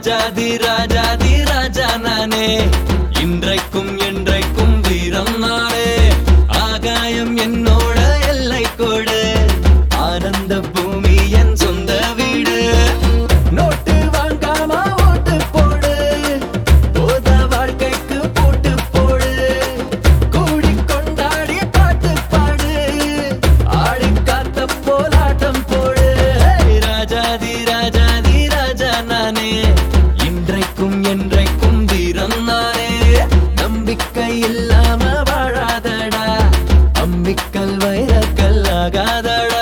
ராஜாதி ராஜாதி ராஜா நானே இன்றைக்கும் என்றைக்கும் வீரம் நானே ஆகாயம் என்னோட எல்லை கோடு ஆனந்த பூமி என் சொந்த வீடு நோட்டு வாங்காம ஓட்டு போடு போத வாழ்க்கைக்கு போட்டு போடு கூடி கொண்டாடி பாட்டு பாடு ஆடி காத்த போலாட்டம் போடு ஹே, ராஜாதி ராஜாதி ராஜா நானே இன்றைக்கும் என்றைக்கும் வீரம் நானே நம்பிக்கை இல்லாம வாழாதடா அம்மிக்கல் வைரக்கல் ஆகாதடா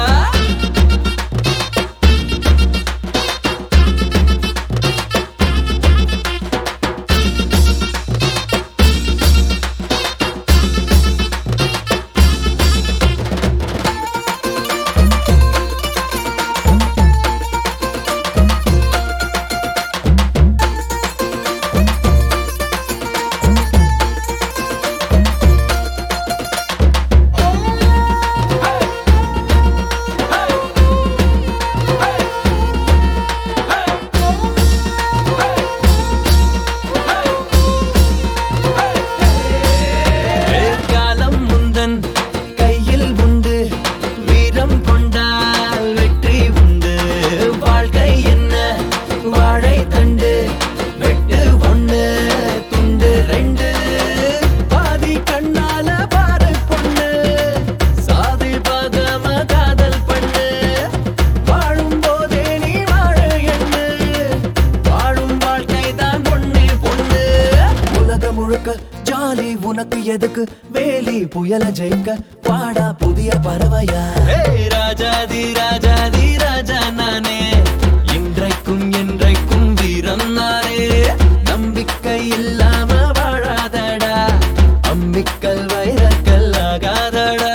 காலம் முந்தன் கையில் உண்டு வீரம் கொண்டால் வெற்றி உண்டு வாழ்க்கை என்ன வாழை தண்டு வெட்டு ஒண்ணு துண்டு ரெண்டு பாதி கண்ணால பாரு பொண்ணு சாதி பாகம காதல் பண்ணு வாழும் போதே நீ வாழ எண்ணு வாழும் வாழ்க்கை தான் பொண்ணே பொண்ணு உலகம் முழுக்க ஜாலி உனக்கு எதுக்கு வேலி புயல ஜெயிக்க வாடா புதிய பறவையா ராஜாதி ராஜாதி ராஜா நானே இன்றைக்கும் என்றைக்கும் வீரம் நானே நம்பிக்கை இல்லாம வாழாதடா அம்மிக்கல் வைரக்கல் ஆகாதடா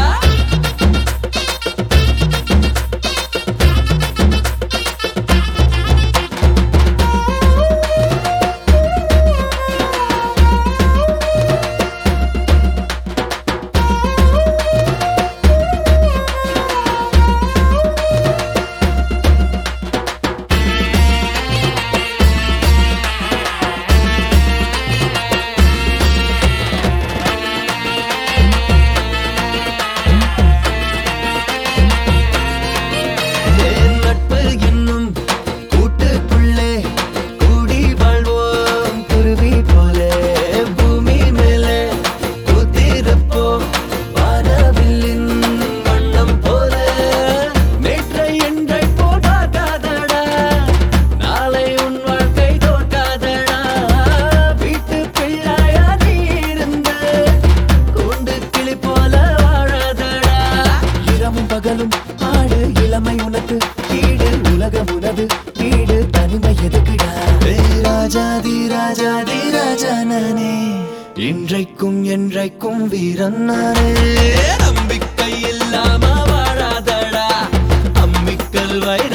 என் நட்பு என்னும் கூட்டுக்குள்ளே கூடி வாழ்வோம் குருவி போல பூமி மேலே கூத்திருப்போம் வானவில்லின் வண்ணம் போல நேற்றை என்றை போடாதடா நாளை உன் வாழ்க்கை தோற்காதடா வீட்டு பிள்ளையா நீ இருந்து கூண்டு கிளி போல வாழாதடா இரவும் பகலும் ஆடு இளமை உனக்கு ஈடு உலகம் உனது வீடு தனிமை எதுக்குடா ஏய் ராஜாதி ராஜாதி ராஜா நானே இன்றைக்கும் என்றைக்கும் வீரன் நானே நம்பிக்கை இல்லாம வாழாதடா அம்மிக்கல் வைர